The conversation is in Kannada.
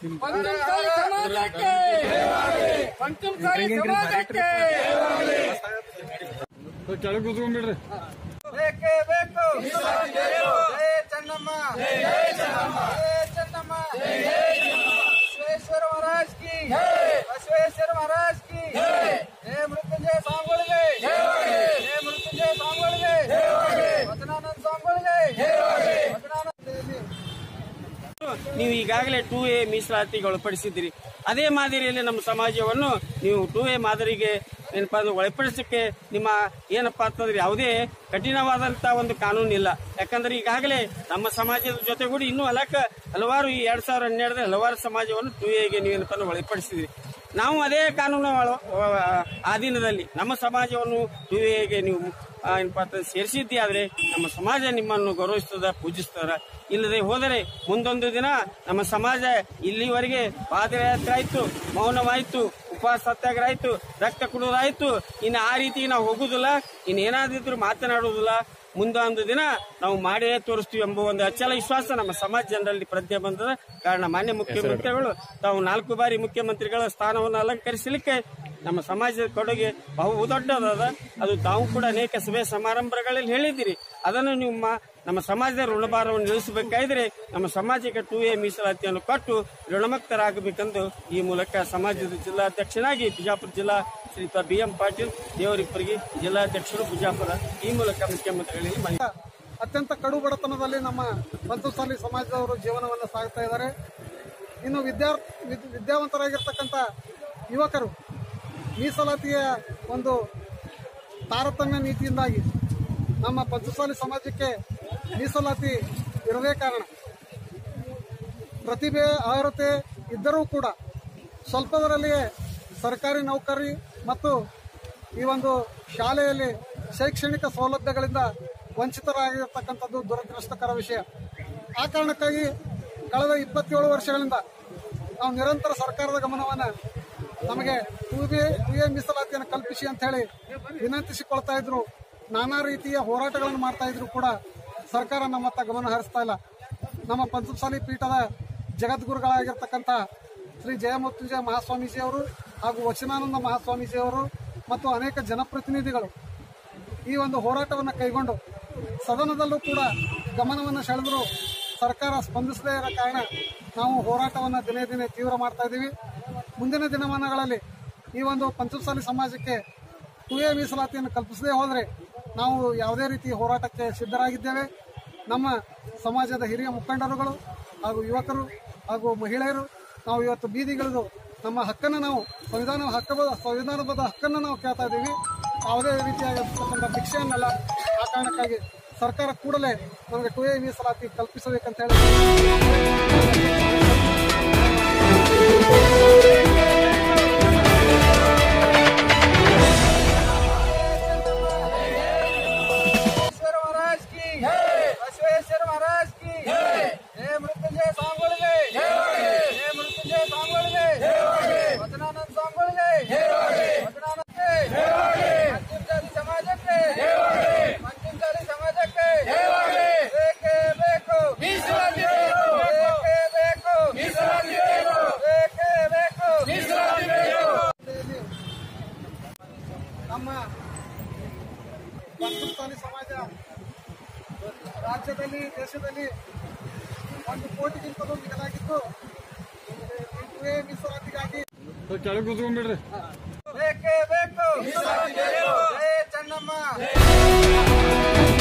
ಪಂಚಮಸಾಲಿ ಸಮಾಜಕ್ಕೆ ಪಂಚಮಸಾಲಿ ಸಮಾಜಕ್ಕೆ ಕೆಳಗೆ ಕೂತ್ಕೊಂಡ್ಬಿಡ್ರಿ ಬೇಕೇ ಬೇಕು ಜಯ ಚೆನ್ನಮ್ಮ ಜಯ ಚೆನ್ನಮ್ಮ ಬಸವೇಶ್ವರ ಮಹಾರಾಜ್ ಕಿ ಬಸವೇಶ್ವರ ಮಹಾರಾಜ್ ಕಿ ಜಯ ಮೃತ್ಯುಂಜಯ ಸ್ವಾಮಿಗಳಿಗೆ ಜಯ ಮೃತ್ಯುಂಜಯ ಸ್ವಾಮಿಗಳಿಗೆ ವಚನಾನಂದ ಸ್ವಾಮಿಗಳಿಗೆ ವಚನಾನಂದ ನೀವು ಈಗಾಗಲೇ ಟೂ ಎ ಮೀಸಲಾತಿಗೆ ಒಳಪಡಿಸಿದ್ದೀರಿ ಅದೇ ಮಾದರಿಯಲ್ಲಿ ನಮ್ಮ ಸಮಾಜವನ್ನು ನೀವು ಟೂ ಎ ಮಾದರಿಗೆ ಏನಪ್ಪಾ ಅಂದ್ರೆ ಒಳಪಡಿಸಕ್ಕೆ ನಿಮ್ಮ ಏನಪ್ಪಾ ಅಂತಂದ್ರೆ ಯಾವುದೇ ಕಠಿಣವಾದಂತ ಒಂದು ಕಾನೂನು ಇಲ್ಲ ಯಾಕಂದ್ರೆ ಈಗಾಗಲೇ ನಮ್ಮ ಸಮಾಜದ ಜೊತೆಗೂಡಿ ಇನ್ನೂ ಅಲಕ ಹಲವಾರು ಈ ಎರಡ್ ಸಾವಿರದ ಹನ್ನೆರಡರಲ್ಲಿ ಹಲವಾರು ಸಮಾಜವನ್ನು ಟೂ ಎಗೆ ನೀವೇನಪ್ಪ ಅಂದ್ರೆ ಒಳಪಡಿಸಿದ್ರಿ ನಾವು ಅದೇ ಕಾನೂನು ಒಳ- ಆ- ಅಧೀನದಲ್ಲಿ ನಮ್ಮ ಸಮಾಜವನ್ನು ಟೂ ಎಗೆ ನೀವು ಆ, ಏನಪ್ಪಾ ಅಂತಂದ್ರೆ ಸೇರಿಸಿದ್ದೇ ಆದ್ರೆ ನಮ್ಮ ಸಮಾಜ ನಿಮ್ಮನ್ನು ಗೌರವಿಸ್ತದ ಪೂಜಿಸ್ತದ ಇಲ್ಲದೆ ಹೋದರೆ ಮುಂದೊಂದು ದಿನ ನಮ್ಮ ಸಮಾಜ ಇಲ್ಲಿವರೆಗೆ ಪಾದಯಾತ್ರೆ ಆಯ್ತು ಮೌನವಾಯ್ತು ಉಪವಾಸ ಸತ್ಯಾಗ್ರಹ ಆಯ್ತು ರಕ್ತ ಕುಡಿಯೋದಾಯ್ತು ಇನ್ನು ಆ ರೀತಿ ನಾವು ಹೋಗುದಿಲ್ಲ ಇನ್ನು ಏನಾದಿದ್ರು ಮಾತನಾಡುವುದಿಲ್ಲ ಮುಂದೊಂದು ದಿನ ನಾವು ಮಾಡಿಯೇ ತೋರಿಸ್ತೀವಿ ಎಂಬ ಒಂದು ಅಚಲ ವಿಶ್ವಾಸ ನಮ್ಮ ಸಮಾಜ ಜನರಲ್ಲಿ ಪ್ರಜ್ಞೆ ಬಂದದ ಕಾರಣ ಮಾನ್ಯ ಮುಖ್ಯಮಂತ್ರಿಗಳು ತಾವು ನಾಲ್ಕು ಬಾರಿ ಮುಖ್ಯಮಂತ್ರಿಗಳ ಸ್ಥಾನವನ್ನು ಅಲಂಕರಿಸಲಿಕ್ಕೆ ನಮ್ಮ ಸಮಾಜದ ಕೊಡುಗೆ ಬಹು ದೊಡ್ಡದಾದ ಅದು ತಾವು ಕೂಡ ಅನೇಕ ಸಭೆ ಸಮಾರಂಭಗಳಲ್ಲಿ ಹೇಳಿದ್ದೀರಿ ಅದನ್ನು ನೀವು ಮಾ- ನಮ್ಮ ಸಮಾಜದ ಋಣಭಾರವನ್ನು ನಿಲ್ಲಿಸಬೇಕಾದ್ರೆ ನಮ್ಮ ಸಮಾಜಕ್ಕೆ ಟೂ ಎ ಮೀಸಲಾತಿಯನ್ನು ಕೊಟ್ಟು ಋಣಮುಕ್ತರಾಗಬೇಕೆಂದು ಈ ಮೂಲಕ ಸಮಾಜದ ಜಿಲ್ಲಾಧ್ಯಕ್ಷನಾಗಿ ಬಿಜಾಪುರ ಜಿಲ್ಲಾ ಶ್ರೀಯುತ ಬಿ ಎಂ ಪಾಟೀಲ್ ದೇವರಿಪ್ಪರಿಗೆ ಜಿಲ್ಲಾಧ್ಯಕ್ಷರು ಬಿಜಾಪುರ ಈ ಮೂಲಕ ಮುಖ್ಯಮಂತ್ರಿಗಳಿಗೆ ಮನವಿ ಅತ್ಯಂತ ಕಡು ಬಡತನದಲ್ಲಿ ನಮ್ಮ ಪಂಚಸಾಲಿ ಸಮಾಜದವರು ಜೀವನವನ್ನು ಸಾಗ್ತಾ ಇದ್ದಾರೆ ಇನ್ನು ವಿದ್ಯಾರ್ ವಿದ್- ವಿದ್ಯಾವಂತರಾಗಿರ್ತಕ್ಕಂಥ ಯುವಕರು ಮೀಸಲಾತಿಯ ಒಂದು ತಾರತಮ್ಯ ನೀತಿಯಿಂದಾಗಿ ನಮ್ಮ ಪಂಚಸಾಲಿ ಸಮಾಜಕ್ಕೆ ಮೀಸಲಾತಿ ಇರದೇ ಕಾರಣ ಪ್ರತಿಭೆ ಅರ್ಹತೆ ಇದ್ದರೂ ಕೂಡ ಸ್ವಲ್ಪದರಲ್ಲಿಯೇ ಸರ್ಕಾರಿ ನೌಕರಿ ಮತ್ತು ಈ ಒಂದು ಶಾಲೆಯಲ್ಲಿ ಶೈಕ್ಷಣಿಕ ಸೌಲಭ್ಯಗಳಿಂದ ವಂಚಿತರಾಗಿರ್ತಕ್ಕಂಥದ್ದು ದುರದೃಷ್ಟಕರ ವಿಷಯ ಆ ಕಾರಣಕ್ಕಾಗಿ ಕಳೆದ ಇಪ್ಪತ್ತೇಳು ವರ್ಷಗಳಿಂದ ನಾವು ನಿರಂತರ ಸರ್ಕಾರದ ಗಮನವನ್ನು ನಮಗೆ ಟೂ ಬಿ ಟೂ ಎ ಮೀಸಲಾತಿಯನ್ನು ಕಲ್ಪಿಸಿ ಅಂತ ಹೇಳಿ ವಿನಂತಿಸಿಕೊಳ್ತಾ ಇದ್ರು ನಾನಾ ರೀತಿಯ ಹೋರಾಟಗಳನ್ನು ಮಾಡ್ತಾ ಇದ್ರು ಕೂಡ ಸರ್ಕಾರ ನಮ್ಮತ್ತ ಗಮನ ಹರಿಸ್ತಾ ಇಲ್ಲ ನಮ್ಮ ಪಂಚಮಸಾಲಿ ಪೀಠದ ಜಗದ್ಗುರುಗಳಾಗಿರ್ತಕ್ಕಂಥ ಶ್ರೀ ಜಯಮೃತ್ಯುಂಜಯ ಮಹಾಸ್ವಾಮೀಜಿ ಅವರು ಹಾಗೂ ವಚನಾನಂದ ಮಹಾಸ್ವಾಮೀಜಿ ಅವರು ಮತ್ತು ಅನೇಕ ಜನಪ್ರತಿನಿಧಿಗಳು ಈ ಒಂದು ಹೋರಾಟವನ್ನು ಕೈಗೊಂಡು ಸದನದಲ್ಲೂ ಕೂಡ ಗಮನವನ್ನು ಸೆಳೆದರೂ ಸರ್ಕಾರ ಸ್ಪಂದಿಸದೇ ಇರೋ ಕಾರಣ ನಾವು ಹೋರಾಟವನ್ನು ದಿನೇ ದಿನೇ ತೀವ್ರ ಮಾಡ್ತಾ ಇದ್ದೀವಿ ಮುಂದಿನ ದಿನಮಾನಗಳಲ್ಲಿ ಈ ಒಂದು ಪಂಚಮಸಾಲಿ ಸಮಾಜಕ್ಕೆ ಟು ಎ ಮೀಸಲಾತಿಯನ್ನು ಕಲ್ಪಿಸದೇ ಹೋದರೆ ನಾವು ಯಾವುದೇ ರೀತಿ ಹೋರಾಟಕ್ಕೆ ಸಿದ್ಧರಾಗಿದ್ದೇವೆ ನಮ್ಮ ಸಮಾಜದ ಹಿರಿಯ ಮುಖಂಡರುಗಳು ಹಾಗೂ ಯುವಕರು ಹಾಗೂ ಮಹಿಳೆಯರು ನಾವು ಇವತ್ತು ಬೀದಿಗಿಳಿದು ನಮ್ಮ ಹಕ್ಕನ್ನು ನಾವು ಸಂವಿಧಾನ ಹಕ್ಕ ಸಂವಿಧಾನಬದ್ಧ ಹಕ್ಕನ್ನು ನಾವು ಕೇಳ್ತಾ ಇದ್ದೀವಿ ಯಾವುದೇ ರೀತಿಯಾಗಿರ್ತಕ್ಕಂಥ ಭಿಕ್ಷೆಯನ್ನಲ್ಲ ಆ ಕಾರಣಕ್ಕಾಗಿ ಸರ್ಕಾರ ಕೂಡಲೇ ನಮಗೆ ಟು ಎ ಮೀಸಲಾತಿ ಕಲ್ಪಿಸಬೇಕಂತ ಹೇಳಿ ಬಸವೇಶ್ವರ ಮಹಾರಾಜ್ ಕಿ ಬಸವೇಶ್ವರ ಮಹಾರಾಜ್ ಕಿ ಜಯ ಮೃತ್ಯುಂಜಯ ಸ್ವಾಮಿಗಳಿಗೆ ಜಯ ಮೃತ್ಯುಂಜಯ ಸ್ವಾಮಿಗಳಿಗೆ ವಚನಾನಂದ ಸ್ವಾಮಿಗಳಿಗೆ ವಚನಾನಂದಕ್ಕೆ ಪಂಚಮಸಾಲಿ ಸಮಾಜಕ್ಕೆ ಪಂಚಮಸಾಲಿ ಸಮಾಜಕ್ಕೆ ಬೇಕೇ ಬೇಕು ಮೀಸಲಾತಿ ಬೇಕೇ ಬೇಕು ಮೀಸಲಾತಿ ಬೇಕೇ ಬೇಕು ಮೀಸಲಾತಿ ನಮ್ಮ ಪಂಚಮಸಾಲಿ ಸಮಾಜ ರಾಜ್ಯದಲ್ಲಿ ದೇಶದಲ್ಲಿ ಒಂದು ಕೋಟಿಗಿಂತಲೂ ಮಿಗಿಲಾಗಿದ್ದು ಈ ಟು ಎ ಮೀಸಲಾತಿಗಾಗಿ ಕೆಳಗೆ ಕೂತ್ಕೊಂಡ್ಬಿಡ್ರಿ ಬೇಕೇ ಬೇಕು ಜಯ ಚೆನ್ನಮ್ಮ